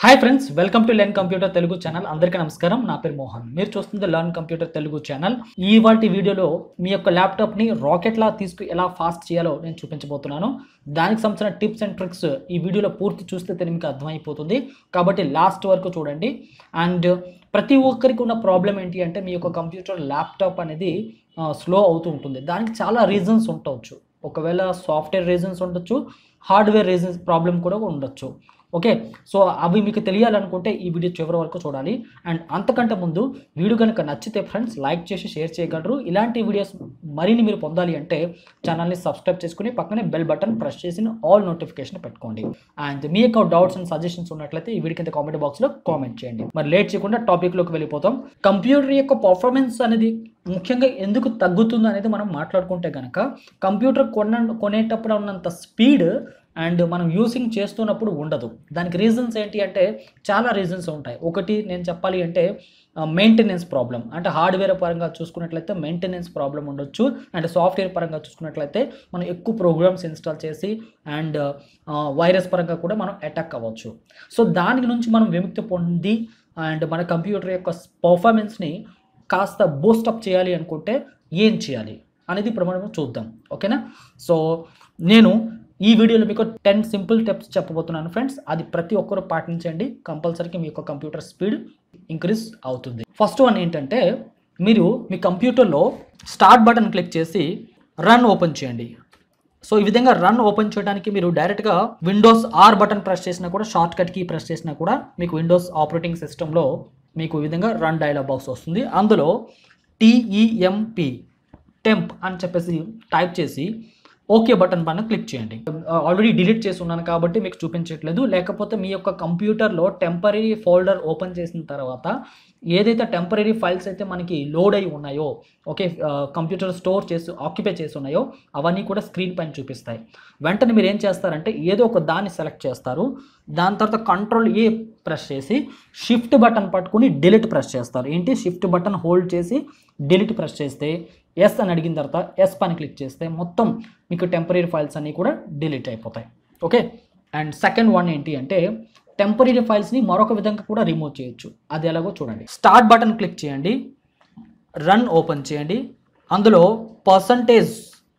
hi friends welcome to learn computer Telugu channel అందరికీ నమస్కారం నా పేరు మోహన్ మీరు చూస్తుంది లెర్న్ కంప్యూటర్ తెలుగు ఛానల్ ఈ వాటి వీడియోలో మీ యొక్క ల్యాప్టాప్ని రాకెట్లా తీసుకు ఎలా ఫాస్ట్ చేయాలో నేను చూపించబోతున్నాను దానికి సంబంధించిన టిప్స్ అండ్ ట్రిక్స్ ఈ వీడియోలో పూర్తి చూస్తే తెలియ మీకు అర్థమైపోతుంది కాబట్టి లాస్ట్ వరకు చూడండి అండ్ ప్రతి ఒక్కరికి ఉన్న ప్రాబ్లం ఏంటి అంటే మీ యొక్క కంప్యూటర్ ల్యాప్టాప్ అనేది స్లో అవుతూ ఉంటుంది దానికి చాలా రీజన్స్ ఉండవచ్చు ఒకవేళ సాఫ్ట్వేర్ రీజన్స్ ఉండొచ్చు హార్డ్వేర్ రీజన్స్ ప్రాబ్లం కూడా ఉండొచ్చు ఓకే సో అవి మీకు తెలియాలనుకుంటే ఈ వీడియో చివరి వరకు చూడాలి అండ్ అంతకంటే ముందు వీడియో కనుక నచ్చితే ఫ్రెండ్స్ లైక్ చేసి షేర్ చేయగలరు ఇలాంటి వీడియోస్ మరిన్ని మీరు పొందాలి అంటే ఛానల్ని సబ్స్క్రైబ్ చేసుకుని పక్కనే బెల్ బటన్ ప్రెస్ చేసి ఆల్ నోటిఫికేషన్ పెట్టుకోండి అండ్ మీ యొక్క డౌట్స్ అండ్ సజెషన్స్ ఉన్నట్లయితే ఈ వీడియో కింద కామెంట్ బాక్స్లో కామెంట్ చేయండి మరి లేట్ చేయకుండా టాపిక్లోకి వెళ్ళిపోతాం కంప్యూటర్ యొక్క పర్ఫార్మెన్స్ అనేది ముఖ్యంగా ఎందుకు తగ్గుతుంది అనేది మనం మాట్లాడుకుంటే కనుక కంప్యూటర్ కొన కొనేటప్పుడు ఉన్నంత స్పీడ్ అండ్ మనం యూసింగ్ చేస్తున్నప్పుడు ఉండదు దానికి రీజన్స్ ఏంటి అంటే చాలా రీజన్స్ ఉంటాయి ఒకటి నేను చెప్పాలి అంటే మెయింటెనెన్స్ ప్రాబ్లం అంటే హార్డ్వేర్ పరంగా చూసుకున్నట్లయితే మెయింటెనెన్స్ ప్రాబ్లం ఉండొచ్చు అండ్ సాఫ్ట్వేర్ పరంగా చూసుకున్నట్లయితే మనం ఎక్కువ ప్రోగ్రామ్స్ ఇన్స్టాల్ చేసి అండ్ వైరస్ పరంగా కూడా మనం అటాక్ అవ్వచ్చు సో దాని నుంచి మనం విముక్తి పొంది అండ్ మన కంప్యూటర్ యొక్క పర్ఫార్మెన్స్ని కాస్త బూస్టప్ చేయాలి అనుకుంటే ఏం చేయాలి అనేది ఇప్పుడు మనం చూద్దాం ఓకేనా సో నేను ఈ వీడియోలో మీకు టెన్ సింపుల్ టిప్స్ చెప్పబోతున్నాను ఫ్రెండ్స్ అది ప్రతి ఒక్కరూ పాటించండి కంపల్సరీగా మీ యొక్క కంప్యూటర్ స్పీడ్ ఇంక్రీజ్ అవుతుంది ఫస్ట్ వన్ ఏంటంటే మీరు మీ కంప్యూటర్లో స్టార్ట్ బటన్ క్లిక్ చేసి రన్ ఓపెన్ చేయండి సో ఈ విధంగా రన్ ఓపెన్ చేయడానికి మీరు డైరెక్ట్గా విండోస్ ఆర్ బటన్ ప్రెస్ చేసినా కూడా షార్ట్ కట్ కీ ప్రెస్ చేసినా కూడా మీకు విండోస్ ఆపరేటింగ్ సిస్టంలో మీకు ఈ విధంగా రన్ డైలాగ్ బాక్స్ వస్తుంది అందులో టీఈఎంపి టెంప్ అని చెప్పేసి టైప్ చేసి ఓకే బటన్ పైన క్లిక్ చేయండి ఆల్రెడీ డిలీట్ చేసి ఉన్నాను కాబట్టి మీకు చూపించట్లేదు లేకపోతే మీ యొక్క కంప్యూటర్లో టెంపరీ ఫోల్డర్ ఓపెన్ చేసిన తర్వాత ఏదైతే టెంపరీ ఫైల్స్ అయితే మనకి లోడ్ అయి ఉన్నాయో ఓకే కంప్యూటర్ స్టోర్ చేసి ఆక్యుపై చేసి ఉన్నాయో అవన్నీ కూడా స్క్రీన్ పైన చూపిస్తాయి వెంటనే మీరు ఏం చేస్తారంటే ఏదో ఒక దాన్ని సెలెక్ట్ చేస్తారు దాని తర్వాత కంట్రోల్ ఏ ప్రెస్ చేసి షిఫ్ట్ బటన్ పట్టుకుని డిలీట్ ప్రెస్ చేస్తారు ఏంటి షిఫ్ట్ బటన్ హోల్డ్ చేసి డిలీట్ ప్రెస్ చేస్తే ఎస్ అని అడిగిన తర్వాత ఎస్ పని క్లిక్ చేస్తే మొత్తం మీకు టెంపరీ ఫైల్స్ అన్నీ కూడా డిలీట్ అయిపోతాయి ఓకే అండ్ సెకండ్ వన్ ఏంటి అంటే టెంపరీ ఫైల్స్ని మరొక విధంగా కూడా రిమూవ్ చేయొచ్చు అది ఎలాగో చూడండి స్టార్ట్ బటన్ క్లిక్ చేయండి రన్ ఓపెన్ చేయండి అందులో పర్సంటేజ్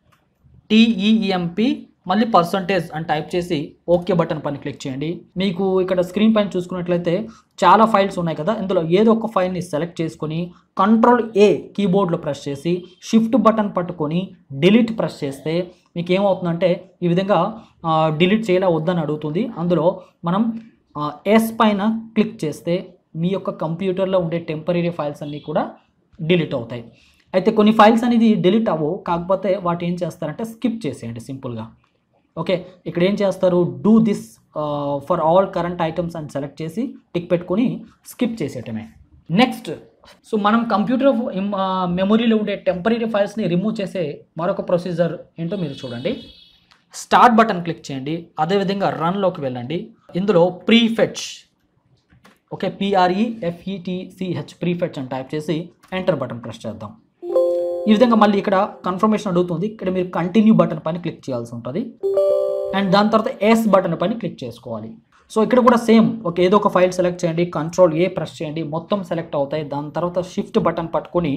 టీఈఎంపి మళ్ళీ పర్సంటేజ్ అని టైప్ చేసి ఓకే బటన్ పైన క్లిక్ చేయండి మీకు ఇక్కడ స్క్రీన్ పైన చూసుకున్నట్లయితే చాలా ఫైల్స్ ఉన్నాయి కదా ఇందులో ఏదో ఒక ఫైల్ని సెలెక్ట్ చేసుకొని కంట్రోల్ ఏ కీబోర్డ్లో ప్రెస్ చేసి షిఫ్ట్ బటన్ పట్టుకొని డిలీట్ ప్రెస్ చేస్తే మీకు ఏమవుతుందంటే ఈ విధంగా డిలీట్ చేయాలా వద్దని అడుగుతుంది అందులో మనం ఎస్ పైన క్లిక్ చేస్తే మీ యొక్క కంప్యూటర్లో ఉండే టెంపరీ ఫైల్స్ అన్నీ కూడా డిలీట్ అవుతాయి అయితే కొన్ని ఫైల్స్ అనేది డిలీట్ అవ్వవు కాకపోతే వాటి ఏం చేస్తారంటే స్కిప్ చేసేయండి సింపుల్గా ఓకే ఇక్కడ ఏం చేస్తారు do this for all current items అని సెలెక్ట్ చేసి టిక్ పెట్టుకొని స్కిప్ చేసేయటమే నెక్స్ట్ సో మనం కంప్యూటర్ మెమొరీలో ఉండే టెంపరీ ఫైల్స్ని రిమూవ్ చేసే మరొక ప్రొసీజర్ ఏంటో మీరు చూడండి స్టార్ట్ బటన్ క్లిక్ చేయండి అదేవిధంగా రన్లోకి వెళ్ళండి ఇందులో ప్రీఫెచ్ ఓకే పిఆర్ఈ ఎఫ్ఈటిసిహెచ్ ప్రీఫెచ్ అని టైప్ చేసి ఎంటర్ బటన్ ప్రెస్ చేద్దాం ఈ విధంగా మళ్ళీ ఇక్కడ కన్ఫర్మేషన్ అడుగుతుంది ఇక్కడ మీరు కంటిన్యూ బటన్ పైన క్లిక్ చేయాల్సి ఉంటుంది అండ్ దాని తర్వాత ఎస్ బటన్ పైన క్లిక్ చేసుకోవాలి సో ఇక్కడ కూడా సేమ్ ఒక ఏదో ఒక ఫైల్ సెలెక్ట్ చేయండి కంట్రోల్ ఏ ప్రెస్ చేయండి మొత్తం సెలెక్ట్ అవుతాయి దాని తర్వాత షిఫ్ట్ బటన్ పట్టుకొని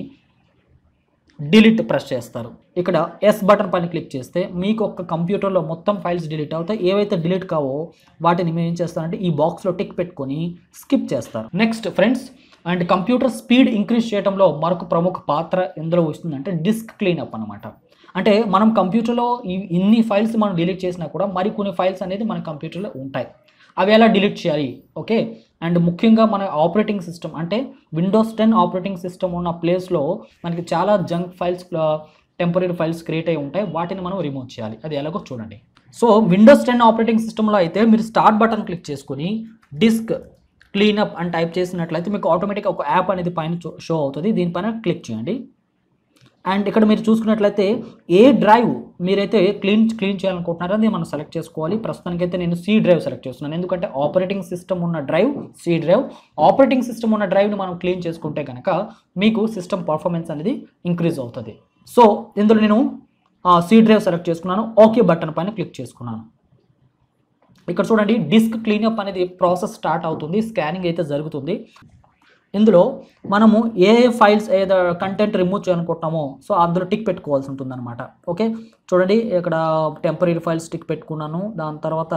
డిలీట్ ప్రెస్ చేస్తారు ఇక్కడ ఎస్ బటన్ పైన క్లిక్ చేస్తే మీకు ఒక కంప్యూటర్లో మొత్తం ఫైల్స్ డిలీట్ అవుతాయి ఏవైతే డిలీట్ కావో వాటిని మీరు ఏం చేస్తారంటే ఈ బాక్స్లో టిక్ పెట్టుకొని స్కిప్ చేస్తారు next friends and computer speed increase చేయడంలో మరొక ప్రముఖ పాత్ర ఎందులో వస్తుందంటే డిస్క్ క్లీనప్ అనమాట అంటే మనం కంప్యూటర్లో ఈ ఇన్ని ఫైల్స్ మనం డిలీట్ చేసినా కూడా మరికొన్ని ఫైల్స్ అనేది మన కంప్యూటర్లో ఉంటాయి అవి ఎలా డిలీట్ చేయాలి ఓకే అండ్ ముఖ్యంగా మన ఆపరేటింగ్ సిస్టమ్ అంటే విండోస్ టెన్ ఆపరేటింగ్ సిస్టమ్ ఉన్న ప్లేస్లో మనకి చాలా junk files temporary files create అయి ఉంటాయి వాటిని మనం రిమూవ్ చేయాలి అది ఎలాగో చూడండి సో విండోస్ టెన్ ఆపరేటింగ్ సిస్టంలో అయితే మీరు స్టార్ట్ బటన్ క్లిక్ చేసుకుని డిస్క్ క్లీనప్ అని టైప్ చేసినట్లయితే మీకు ఆటోమేటిక్గా ఒక యాప్ అనేది పైన షో అవుతుంది దీనిపైన క్లిక్ చేయండి అండ్ ఇక్కడ మీరు చూసుకున్నట్లయితే ఏ డ్రైవ్ మీరైతే క్లీన్ క్లీన్ చేయాలనుకుంటున్నారో అది మనం సెలెక్ట్ చేసుకోవాలి ప్రస్తుతానికైతే నేను సి డ్రైవ్ సెలెక్ట్ చేస్తున్నాను ఎందుకంటే ఆపరేటింగ్ సిస్టమ్ ఉన్న drive C drive operating system ఉన్న డ్రైవ్ని మనం క్లీన్ చేసుకుంటే కనుక మీకు సిస్టమ్ పర్ఫార్మెన్స్ అనేది ఇంక్రీజ్ అవుతుంది సో ఇందులో నేను సి డ్రైవ్ సెలెక్ట్ చేసుకున్నాను ఓకే బటన్ పైన క్లిక్ చేసుకున్నాను ఇక్కడ చూడండి డిస్క్ క్లీనప్ అనేది ప్రాసెస్ స్టార్ట్ అవుతుంది స్కానింగ్ అయితే జరుగుతుంది ఇందులో మనము ఏ ఏ ఫైల్స్ ఏదో కంటెంట్ రిమూవ్ చేయాలనుకుంటున్నామో సో అందులో టిక్ పెట్టుకోవాల్సి ఉంటుంది అనమాట ఓకే చూడండి ఇక్కడ టెంపరీ ఫైల్స్ టిక్ పెట్టుకున్నాను దాని తర్వాత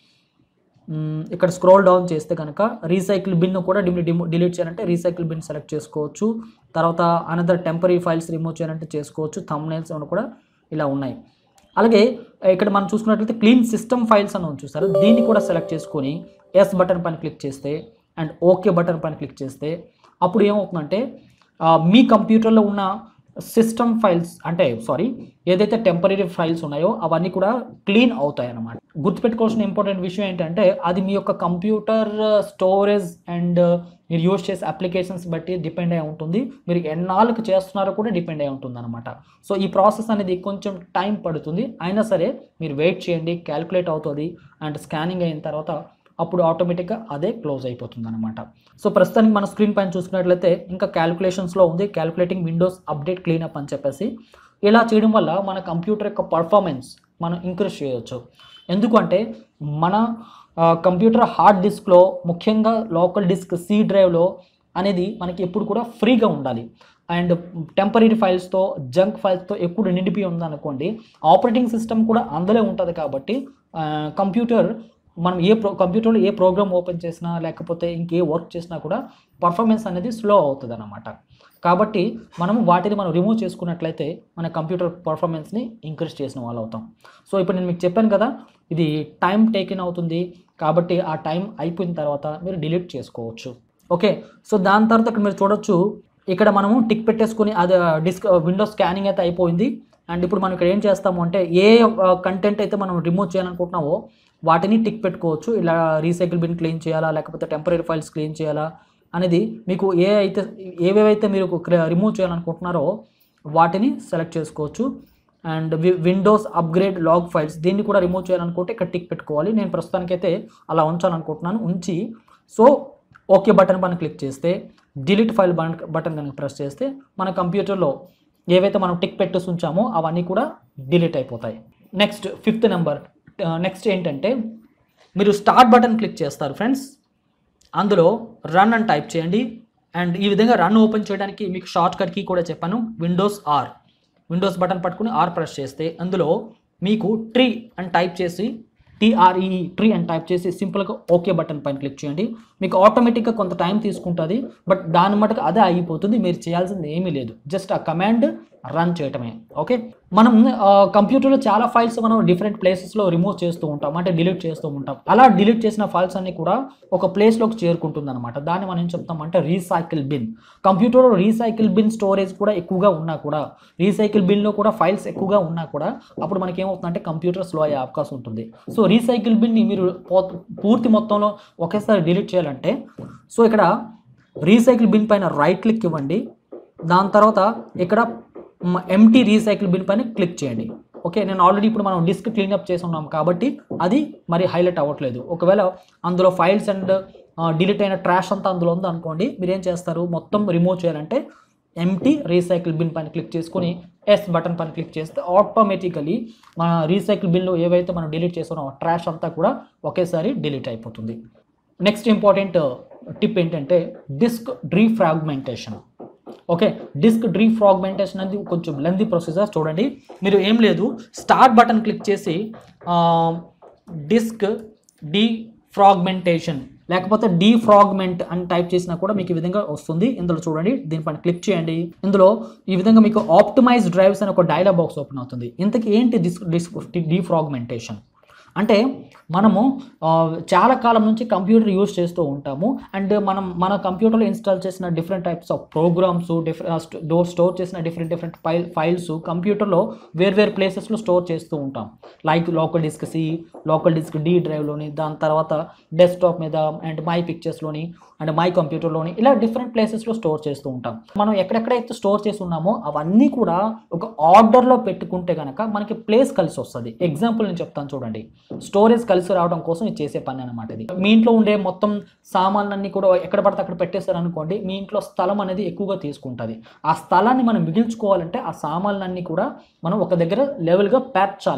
మ్, ఇక్కడ స్క్రోల్ డౌన్ చేస్తే కనుక రీసైకిల్ బిన్ కూడా డిలీట్ చేయాలంటే రీసైకిల్ బిన్ సెలెక్ట్ చేసుకోవచ్చు తర్వాత అనదర్ టెంపరీ ఫైల్స్ రిమూవ్ చేయాలంటే చేసుకోవచ్చు థంబ్నైల్స్ కూడా ఇలా ఉన్నాయి అలాగే ఇక్కడ మనం చూసుకున్నట్లయితే క్లీన్ సిస్టమ్ ఫైల్స్ అని ఉంది చూసారు దీన్ని కూడా సెలెక్ట్ చేసుకొని ఎస్ బటన్ పైన క్లిక్ చేస్తే అండ్ ఓకే బటన్ పైన క్లిక్ చేస్తే అప్పుడు ఏమవుతుందంటే ఆ, మీ కంప్యూటర్లో ఉన్న సిస్టమ్ ఫైల్స్ అంటే సారీ ఏదైతే టెంపరీ ఫైల్స్ ఉన్నాయో అవన్నీ కూడా క్లీన్ అవుతాయి అన్నమాట గుర్తుపెట్టుకోవాల్సిన ఇంపార్టెంట్ విషయం ఏంటంటే అది మీ యొక్క కంప్యూటర్ స్టోరేజ్ అండ్ మీరు యూజ్ చేసే అప్లికేషన్స్ బట్టి డిపెండ్ అయి ఉంటుంది మీరు ఎన్నాళ్ళకి చేస్తున్నారో కూడా డిపెండ్ అయి ఉంటుంది అనమాట సో ఈ ప్రాసెస్ అనేది కొంచెం టైం పడుతుంది అయినా సరే మీరు వెయిట్ చేయండి క్యాలిక్యులేట్ అవుతుంది అండ్ స్కానింగ్ అయిన తర్వాత అప్పుడు ఆటోమేటిక్గా అదే క్లోజ్ అయిపోతుంది అనమాట సో ప్రస్తుతానికి మన స్క్రీన్ పైన చూసుకున్నట్లయితే ఇంకా క్యాలిక్యులేషన్స్లో ఉంది క్యాలిక్యులేటింగ్ విండోస్ అప్డేట్ క్లీనప్ అని చెప్పేసి ఇలా చేయడం వల్ల మన కంప్యూటర్ యొక్క పర్ఫార్మెన్స్ మనం ఇంక్రీజ్ చేయొచ్చు ఎందుకంటే మన కంప్యూటర్ హార్డ్ డిస్క్లో ముఖ్యంగా లోకల్ డిస్క్ సి డ్రైవ్లో అనేది మనకి ఎప్పుడు కూడా ఫ్రీగా ఉండాలి అండ్ టెంపరీ ఫైల్స్తో జంక్ ఫైల్స్తో ఎప్పుడు నిండిపోయి ఉందనుకోండి ఆపరేటింగ్ సిస్టమ్ కూడా అందులో ఉంటుంది కాబట్టి కంప్యూటర్ మనం ఏ ప్రో కంప్యూటర్లో ఏ ప్రోగ్రామ్ ఓపెన్ చేసినా లేకపోతే ఇంకే వర్క్ చేసినా కూడా పర్ఫార్మెన్స్ అనేది స్లో అవుతుంది అనమాట కాబట్టి మనం వాటిని మనం రిమూవ్ చేసుకున్నట్లయితే మన కంప్యూటర్ పర్ఫార్మెన్స్ని ఇంక్రీజ్ చేసిన వాళ్ళు అవుతాం సో ఇప్పుడు నేను మీకు చెప్పాను కదా ఇది టైం టేకిన్ అవుతుంది కాబట్టి ఆ టైం అయిపోయిన తర్వాత మీరు డిలీట్ చేసుకోవచ్చు ఓకే సో దాని తర్వాత ఇక్కడ మీరు చూడొచ్చు ఇక్కడ మనము టిక్ పెట్టేసుకుని అది డిస్క్ విండో స్కానింగ్ అయితే అయిపోయింది అండ్ ఇప్పుడు మనం ఇక్కడ ఏం చేస్తాము అంటే ఏ కంటెంట్ అయితే మనం రిమూవ్ చేయాలనుకుంటున్నామో వాటిని టిక్ పెట్టుకోవచ్చు ఇలా రీసైకిల్ బిన్ క్లీన్ చేయాలా లేకపోతే టెంపరీ ఫైల్స్ క్లీన్ చేయాలా అనేది మీకు ఏ అయితే ఏవేవైతే మీరు రిమూవ్ చేయాలనుకుంటున్నారో వాటిని సెలెక్ట్ చేసుకోవచ్చు and Windows upgrade log files దీన్ని కూడా రిమూవ్ చేయాలనుకుంటే ఇక్కడ టిక్ పెట్టుకోవాలి నేను ప్రస్తుతానికైతే అలా ఉంచాలనుకుంటున్నాను ఉంచి సో ఓకే బటన్ పైన క్లిక్ చేస్తే డిలీట్ ఫైల్ బటన్ బటన్ కనుక ప్రెస్ చేస్తే మన కంప్యూటర్లో ఏవైతే మనం టిక్ పెట్టేసి ఉంచామో అవన్నీ కూడా డిలీట్ అయిపోతాయి నెక్స్ట్ ఫిఫ్త్ నెంబర్ నెక్స్ట్ ఏంటంటే మీరు స్టార్ట్ బటన్ క్లిక్ చేస్తారు ఫ్రెండ్స్ అందులో రన్ అని టైప్ చేయండి అండ్ ఈ విధంగా రన్ ఓపెన్ చేయడానికి మీకు షార్ట్ కట్ కీ కూడా చెప్పాను విండోస్ ఆర్ విండోస్ బటన్ పట్టుకుని ఆర్ ప్రెస్ చేస్తే అందులో మీకు ట్రీ అని టైప్ చేసి టీఆర్ఈ ట్రీ అని టైప్ చేసి సింపుల్గా ఓకే బటన్ పైన క్లిక్ చేయండి మీకు ఆటోమేటిక్గా కొంత టైం తీసుకుంటుంది బట్ దాని మటుకు అదే అయిపోతుంది మీరు చేయాల్సింది ఏమీ లేదు జస్ట్ ఆ కమాండ్ రన్ చేయటమే ఓకే మనం ఆ, కంప్యూటర్లో చాలా ఫైల్స్ మనం డిఫరెంట్ ప్లేసెస్లో రిమూవ్ చేస్తూ ఉంటాం అంటే డిలీట్ చేస్తూ ఉంటాం అలా డిలీట్ చేసిన ఫైల్స్ అన్ని కూడా ఒక ప్లేస్లోకి చేరుకుంటుంది అనమాట దాన్ని మనం ఏం చెప్తామంటే రీసైకిల్ బిన్ కంప్యూటర్లో రీసైకిల్ బిన్ స్టోరేజ్ కూడా ఎక్కువగా ఉన్నా కూడా రీసైకిల్ బిన్లో కూడా ఫైల్స్ ఎక్కువగా ఉన్నా కూడా అప్పుడు మనకి ఏమవుతుందంటే కంప్యూటర్ స్లో అయ్యే అవకాశం ఉంటుంది సో రీసైకిల్ బిన్ని మీరు పో- పూర్తి మొత్తంలో ఒకేసారి డిలీట్ చేయాలంటే సో ఇక్కడ రీసైకిల్ బిన్ పైన రైట్ క్లిక్ ఇవ్వండి దాని తర్వాత ఇక్కడ ఎంటీ రీసైకిల్ బిన్ పైన క్లిక్ చేయండి ఓకే నేను ఆల్రెడీ ఇప్పుడు మనం డిస్క్ క్లీనప్ చేసి ఉన్నాం కాబట్టి అది మరి హైలైట్ అవ్వట్లేదు ఒకవేళ అందులో ఫైల్స్ అండ్ డిలీట్ అయిన ట్రాష్ అంతా అందులో ఉంది అనుకోండి మీరు ఏం చేస్తారు మొత్తం రిమూవ్ చేయాలంటే ఎంటీ రీసైకిల్ బిన్ పైన క్లిక్ చేసుకొని ఎస్ బటన్ పైన క్లిక్ చేస్తే ఆటోమేటికలీ మన రీసైకిల్ బిన్లో ఏవైతే మనం డిలీట్ చేస్తున్నామో ట్రాష్ అంతా కూడా ఒకేసారి డిలీట్ అయిపోతుంది నెక్స్ట్ ఇంపార్టెంట్ టిప్ ఏంటంటే disk defragmentation okay disk defragmentation అనేది కొంచెం లెంది ప్రొసీజర్ చూడండి మీరు ఏం లేదు స్టార్ట్ బటన్ క్లిక్ చేసి డిస్క్ డీఫ్రాగ్మెంటేషన్ లేకపోతే డీఫ్రాగ్మెంట్ అని టైప్ చేసినా కూడా మీకు ఈ విధంగా వస్తుంది ఇందులో చూడండి దీనిపైన క్లిక్ చేయండి ఇందులో ఈ విధంగా మీకు ఆప్టిమైజ్ డ్రైవ్స్ అని ఒక డైలాగ్ బాక్స్ ఓపెన్ అవుతుంది ఇంతకీ ఏంటి డిస్క్ డిస్క్ డీఫ్రాగ్మెంటేషన్ అంటే మనము ఆ, చాలా కాలం నుంచి కంప్యూటర్ యూజ్ చేస్తూ ఉంటాము అండ్ మనం మన కంప్యూటర్లో ఇన్స్టాల్ చేసిన different types of programs different డోర్ స్టోర్ చేసిన డిఫరెంట్ డిఫరెంట్ ఫైల్ ఫైల్స్ కంప్యూటర్లో వేర్వేరు ప్లేసెస్లో స్టోర్ చేస్తూ ఉంటాం like local disk C local disk D డ్రైవ్లోని దాని తర్వాత డెస్క్టాప్ మీద అండ్ మై పిక్చర్స్లోని అండ్ మై కంప్యూటర్లోని ఇలా డిఫరెంట్ ప్లేసెస్లో స్టోర్ చేస్తూ ఉంటాం మనం ఎక్కడెక్కడైతే స్టోర్ చేసి ఉన్నామో అవన్నీ కూడా ఒక ఆర్డర్లో పెట్టుకుంటే కనుక మనకి ప్లేస్ కలిసి వస్తుంది ఎగ్జాంపుల్ నేను చెప్తాను చూడండి స్టోరేజ్ కలిసి రావడం కోసం ఇది చేసే పని అనమాట ఇది మీ ఇంట్లో ఉండే మొత్తం సామాన్లన్నీ కూడా ఎక్కడ పడితే అక్కడ పెట్టేశారు అనుకోండి మీ ఇంట్లో స్థలం అనేది ఎక్కువగా తీసుకుంటుంది ఆ స్థలాన్ని మనం మిగిల్చుకోవాలంటే ఆ సామాన్లన్నీ కూడా మనం ఒక దగ్గర లెవెల్గా పేర్చాలి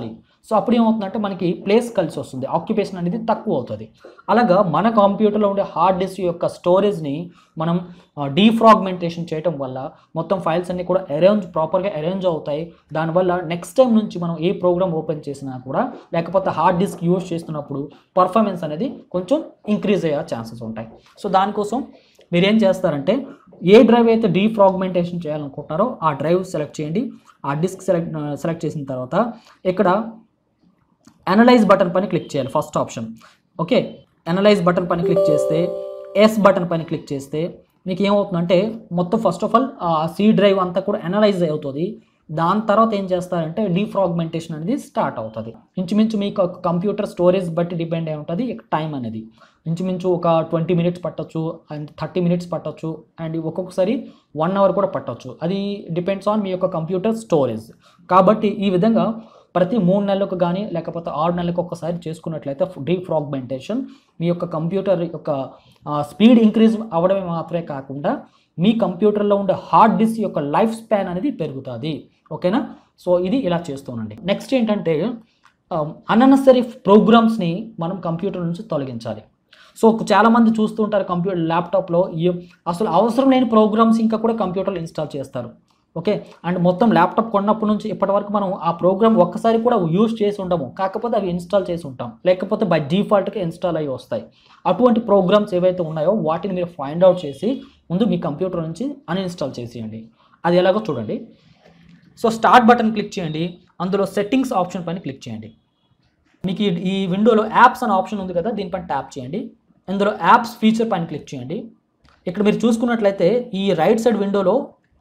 సో అప్పుడు ఏమవుతుందంటే మనకి ప్లేస్ కలిసి వస్తుంది ఆక్యుపేషన్ అనేది తక్కువ అవుతుంది అలాగా మన కంప్యూటర్లో ఉండే హార్డ్ డిస్క్ యొక్క స్టోరేజ్ని మనం డీఫ్రాగ్మెంటేషన్ చేయటం వల్ల మొత్తం ఫైల్స్ అన్ని కూడా అరేంజ్ ప్రాపర్గా అరేంజ్ అవుతాయి దానివల్ల నెక్స్ట్ టైం నుంచి మనం ఏ ప్రోగ్రామ్ ఓపెన్ చేసినా కూడా లేకపోతే హార్డ్ డిస్క్ యూజ్ చేస్తున్నప్పుడు పర్ఫార్మెన్స్ అనేది కొంచెం ఇంక్రీజ్ అయ్యే ఛాన్సెస్ ఉంటాయి సో దానికోసం మీరు ఏం చేస్తారంటే ఏ డ్రైవ్ అయితే డీఫ్రాగ్మెంటేషన్ చేయాలనుకుంటున్నారో ఆ డ్రైవ్ సెలెక్ట్ చేయండి ఆ డిస్క్ సెలెక్ట్ సెలెక్ట్ చేసిన తర్వాత ఇక్కడ అనలైజ్ బటన్ పైన క్లిక్ చేయాలి first option okay analyse button పైన క్లిక్ చేస్తే ఎస్ బటన్ పైన క్లిక్ చేస్తే మీకు ఏమవుతుందంటే మొత్తం ఫస్ట్ ఆఫ్ ఆల్ ఆ సి డ్రైవ్ అంతా కూడా అనలైజ్ అవుతుంది దాని తర్వాత ఏం చేస్తారంటే డీఫ్రాగ్మెంటేషన్ అనేది స్టార్ట్ అవుతుంది ఇంచుమించు మీకు కంప్యూటర్ స్టోరేజ్ బట్టి డిపెండ్ అయి ఉంటుంది టైం అనేది ఇంచుమించు ఒక ట్వంటీ మినిట్స్ పట్టొచ్చు అండ్ థర్టీ మినిట్స్ పట్టొచ్చు అండ్ ఒక్కొక్కసారి వన్ అవర్ కూడా పట్టొచ్చు అది డిపెండ్స్ ఆన్ మీ యొక్క కంప్యూటర్ స్టోరేజ్ కాబట్టి ఈ విధంగా ప్రతి మూడు నెలలకు కానీ లేకపోతే ఆరు నెలలకు ఒక్కసారి చేసుకున్నట్లయితే డీఫ్రాగ్మెంటేషన్ మీ యొక్క కంప్యూటర్ యొక్క స్పీడ్ ఇంక్రీజ్ అవ్వడమే మాత్రమే కాకుండా మీ కంప్యూటర్లో ఉండే హార్డ్ డిస్క్ యొక్క లైఫ్ స్పాన్ అనేది పెరుగుతుంది ఓకేనా సో ఇది ఇలా చేస్తూనండి నెక్స్ట్ ఏంటంటే అన్నెసరీ ప్రోగ్రామ్స్ని మనం కంప్యూటర్ నుంచి తొలగించాలి సో చాలామంది చూస్తూ ఉంటారు కంప్యూటర్ ల్యాప్టాప్లో ఏ- అసలు అవసరం లేని ప్రోగ్రామ్స్ ఇంకా కూడా కంప్యూటర్లో ఇన్స్టాల్ చేస్తారు ఓకే అండ్ మొత్తం ల్యాప్టాప్ కొన్నప్పటి నుంచి ఇప్పటి వరకు మనం ఆ ప్రోగ్రామ్ ఒక్కసారి కూడా యూజ్ చేసి ఉండము కాకపోతే అవి ఇన్స్టాల్ చేసి ఉంటాం లేకపోతే బై డిఫాల్ట్గా ఇన్స్టాల్ అయ్యి వస్తాయి అటువంటి ప్రోగ్రామ్స్ ఏవైతే ఉన్నాయో వాటిని మీరు ఫైండ్ అవుట్ చేసి ముందు మీ కంప్యూటర్ నుంచి అన్ఇన్స్టాల్ చేసేయండి అది ఎలాగో చూడండి సో స్టార్ట్ బటన్ క్లిక్ చేయండి అందులో సెట్టింగ్స్ ఆప్షన్ పైన క్లిక్ చేయండి మీకు ఈ- ఈ విండోలో యాప్స్ అనే ఆప్షన్ ఉంది కదా దీనిపైన ట్యాప్ చేయండి ఇందులో యాప్స్ ఫీచర్ పైన క్లిక్ చేయండి ఇక్కడ మీరు చూసుకున్నట్లయితే ఈ రైట్ సైడ్ విండోలో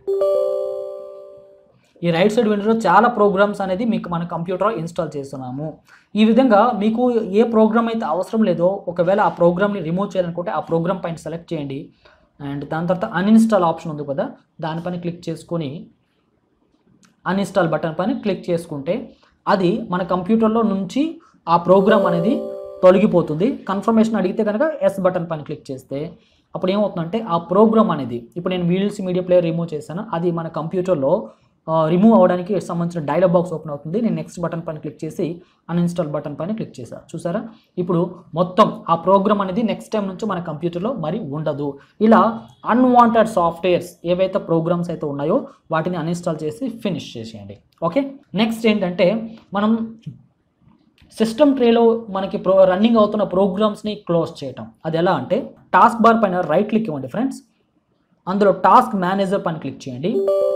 ఈ రైట్ సైడ్ విండోలో చాలా ప్రోగ్రామ్స్ అనేది మీకు మన కంప్యూటర్ ఇన్స్టాల్ చేస్తున్నాము ఈ విధంగా మీకు ఏ ప్రోగ్రామ్ అయితే అవసరం లేదో ఒకవేళ ఆ ప్రోగ్రామ్ని రిమూవ్ చేయాలనుకుంటే ఆ ప్రోగ్రామ్ పైన సెలెక్ట్ చేయండి అండ్ దాని తర్వాత అన్ఇన్స్టాల్ ఆప్షన్ ఉంది కదా దానిపైన క్లిక్ చేసుకొని అన్ఇన్స్టాల్ బటన్ పైన క్లిక్ చేసుకుంటే అది మన కంప్యూటర్లో నుంచి ఆ ప్రోగ్రామ్ అనేది తొలగిపోతుంది కన్ఫర్మేషన్ అడిగితే కనుక ఎస్ బటన్ పైన క్లిక్ చేస్తే అప్పుడు ఏమవుతుందంటే ఆ ప్రోగ్రామ్ అనేది ఇప్పుడు నేను వీడియోస్ మీడియా ప్లేయర్ రిమూవ్ చేశాను అది మన కంప్యూటర్లో రిమూవ్ అవ్వడానికి సంబంధించిన డైలాగ్ బాక్స్ ఓపెన్ అవుతుంది నేను నెక్స్ట్ బటన్ పైన క్లిక్ చేసి అన్ఇన్స్టాల్ బటన్ పైన క్లిక్ చేశాను చూసారా ఇప్పుడు మొత్తం ఆ ప్రోగ్రామ్ అనేది నెక్స్ట్ టైం నుంచి మన కంప్యూటర్లో మరి ఉండదు ఇలా అన్వాంటెడ్ సాఫ్ట్వేర్స్ ఏవైతే ప్రోగ్రామ్స్ అయితే ఉన్నాయో వాటిని అన్ఇన్స్టాల్ చేసి ఫినిష్ చేసేయండి ఓకే నెక్స్ట్ ఏంటంటే మనం సిస్టమ్ ట్రేలో మనకి ప్రో రన్నింగ్ అవుతున్న ప్రోగ్రామ్స్ని క్లోజ్ చేయటం అది ఎలా అంటే టాస్క్ బార్ పైన రైట్ క్లిక్ ఇవ్వండి ఫ్రెండ్స్ అందులో టాస్క్ మేనేజర్ పైన క్లిక్ చేయండి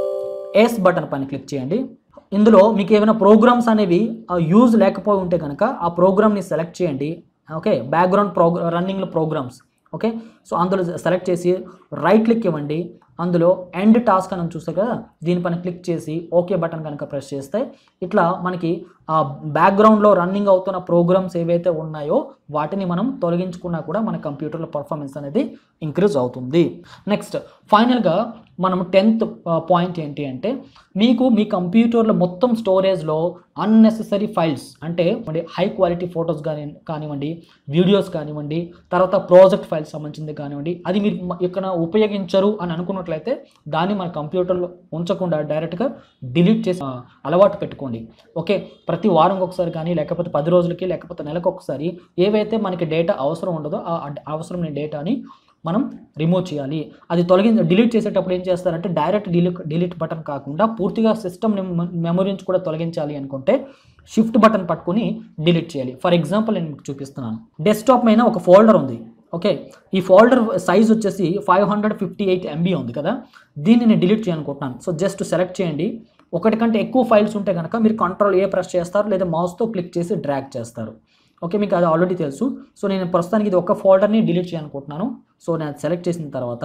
ఎస్ బటన్ పైన క్లిక్ చేయండి ఇందులో మీకు ఏమైనా ప్రోగ్రామ్స్ అనేవి యూజ్ లేకపోయి ఉంటే కనుక ఆ ప్రోగ్రామ్ని సెలెక్ట్ చేయండి ఓకే బ్యాక్గ్రౌండ్ ప్రోగ్రా రన్నింగ్లో ప్రోగ్రామ్స్ ఓకే సో అందులో సెలెక్ట్ చేసి రైట్ క్లిక్ ఇవ్వండి అందులో ఎండ్ టాస్క్ అని చూస్తే కదా దీనిపైన క్లిక్ చేసి ఓకే బటన్ కనుక ప్రెస్ చేస్తే ఇట్లా మనకి ఆ బ్యాక్గ్రౌండ్లో రన్నింగ్ అవుతున్న ప్రోగ్రామ్స్ ఏవైతే ఉన్నాయో వాటిని మనం తొలగించుకున్నా కూడా మన కంప్యూటర్లో పర్ఫార్మెన్స్ అనేది ఇంక్రీజ్ అవుతుంది నెక్స్ట్ ఫైనల్గా మనం టెన్త్ పాయింట్ ఏంటి అంటే మీకు మీ కంప్యూటర్లో మొత్తం స్టోరేజ్లో అన్నెసెసరీ ఫైల్స్ అంటే హై క్వాలిటీ ఫొటోస్ కానీ కానివ్వండి వీడియోస్ కానివ్వండి తర్వాత ప్రాజెక్ట్ ఫైల్స్ సంబంధించింది కానివ్వండి అది మీరు మ- ఇక్కడ ఉపయోగించరు అని అనుకున్నట్లయితే దాన్ని మన కంప్యూటర్లో ఉంచకుండా డైరెక్ట్గా డిలీట్ చేసి ఆ, అలవాటు పెట్టుకోండి ఓకే ప్రతి వారం ఒకసారి కానీ లేకపోతే పది రోజులకి లేకపోతే నెలకు ఒకసారి ఏవైతే మనకి డేటా అవసరం ఉండదో ఆ అడ్- అవసరం లేని డేటాని మనం రిమూవ్ చేయాలి అది తొలగి డిలీట్ చేసేటప్పుడు ఏం చేస్తారంటే డైరెక్ట్ డిలీట్ డిలీట్ బటన్ కాకుండా పూర్తిగా సిస్టమ్ మెమరీ నుంచి కూడా తొలగించాలి అనుకుంటే షిఫ్ట్ బటన్ పట్టుకొని డిలీట్ చేయాలి ఫర్ ఎగ్జాంపుల్ నేను మీకు చూపిస్తున్నాను డెస్క్టాప్ పైన ఒక ఫోల్డర్ ఉంది ఓకే ఈ ఫోల్డర్ సైజ్ వచ్చేసి five hundred fifty eight MB ఉంది కదా దీన్ని నేను డిలీట్ చేయాలనుకుంటున్నాను సో జస్ట్ సెలెక్ట్ చేయండి ఒకటి కంటే ఎక్కువ ఫైల్స్ ఉంటే కనుక మీరు కంట్రోల్ ఏ ప్రెస్ చేస్తారు లేదా మౌస్తో క్లిక్ చేసి డ్రాగ్ చేస్తారు ఓకే మీకు అది ఆల్రెడీ తెలుసు సో నేను ప్రస్తుతానికి ఇది ఒక ఫోల్డర్ని డిలీట్ చేయాలనుకుంటున్నాను సో నేను అది సెలెక్ట్ చేసిన తర్వాత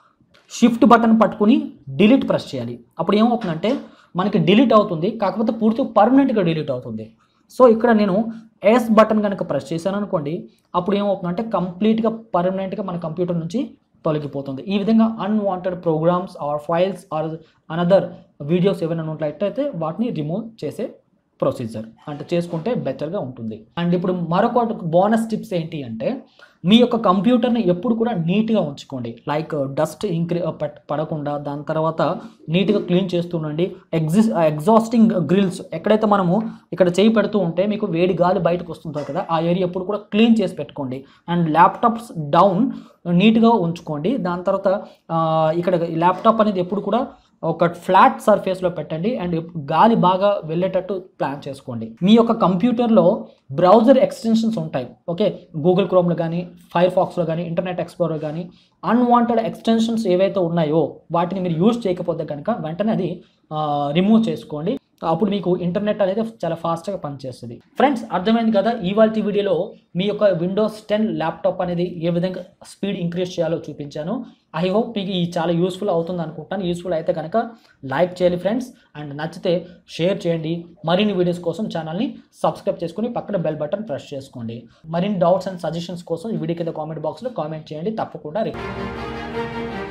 షిఫ్ట్ బటన్ పట్టుకుని డిలీట్ ప్రెస్ చేయాలి అప్పుడు ఏమవుతుందంటే మనకి డిలీట్ అవుతుంది కాకపోతే పూర్తి పర్మనెంట్గా డిలీట్ అవుతుంది సో ఇక్కడ నేను ఎస్ బటన్ కనుక ప్రెస్ చేశాను అనుకోండి అప్పుడు ఏమవుతుందంటే కంప్లీట్గా పర్మనెంట్గా మన కంప్యూటర్ నుంచి తొలగిపోతుంది ఈ విధంగా unwanted programs or files or another videos ఏమైనా ఉన్నట్లయితే వాటిని రిమూవ్ చేసే ప్రొసీజర్ అంటే చేసుకుంటే బెటర్గా ఉంటుంది అండ్ ఇప్పుడు మరొక బోనస్ టిప్స్ ఏంటి అంటే మీ యొక్క కంప్యూటర్ని ఎప్పుడు కూడా నీట్గా ఉంచుకోండి లైక్ డస్ట్ ఇంక్రీ పట్- పడకుండా దాని తర్వాత నీట్గా క్లీన్ చేస్తుండండి ఎగ్జిస్ ఎగ్జాస్టింగ్ గ్రిల్స్ ఎక్కడైతే మనము ఇక్కడ చేయి పెడుతూ ఉంటే మీకు వేడి గాలి బయటకు వస్తుంటుంది కదా ఆ ఏరియా ఎప్పుడు కూడా క్లీన్ చేసి పెట్టుకోండి అండ్ ల్యాప్టాప్స్ డౌన్ నీట్గా ఉంచుకోండి దాని తర్వాత ఆ, ఇక్కడ ల్యాప్టాప్ అనేది ఎప్పుడు కూడా ఒక ఫ్లాట్ సర్ఫేస్లో పెట్టండి అండ్ గాలి బాగా వెళ్ళేటట్టు ప్లాన్ చేసుకోండి మీ యొక్క కంప్యూటర్లో బ్రౌజర్ ఎక్స్టెన్షన్స్ ఉంటాయి ఓకే గూగుల్ క్రోమ్లో కానీ ఫైర్ ఫాక్స్లో కానీ ఇంటర్నెట్ ఎక్స్ప్లోరర్ కానీ అన్వాంటెడ్ ఎక్స్టెన్షన్స్ ఏవైతే ఉన్నాయో వాటిని మీరు యూజ్ చేయకపోతే కనుక వెంటనే అది రిమూవ్ చేసుకోండి అప్పుడు మీకు ఇంటర్నెట్ అనేది చాలా ఫాస్ట్గా పనిచేస్తుంది ఫ్రెండ్స్ అర్థమైంది కదా ఇవాళ వీడియోలో మీ యొక్క విండోస్ టెన్ ల్యాప్టాప్ అనేది ఏ విధంగా స్పీడ్ ఇంక్రీజ్ చేయాలో చూపించాను ఐ హోప్ మీకు ఈ చాలా యూస్ఫుల్ అవుతుంది అనుకుంటాను యూస్ఫుల్ అయితే కనుక లైక్ చేయాలి ఫ్రెండ్స్ అండ్ నచ్చితే షేర్ చేయండి మరిన్ని వీడియోస్ కోసం ఛానల్ని సబ్స్క్రైబ్ చేసుకుని పక్కన బెల్ బటన్ ప్రెస్ చేసుకోండి మరిన్ని డౌట్స్ అండ్ సజెషన్స్ కోసం ఈ వీడియో కింద కామెంట్ బాక్స్లో కామెంట్ చేయండి తప్పకుండా రిప్లై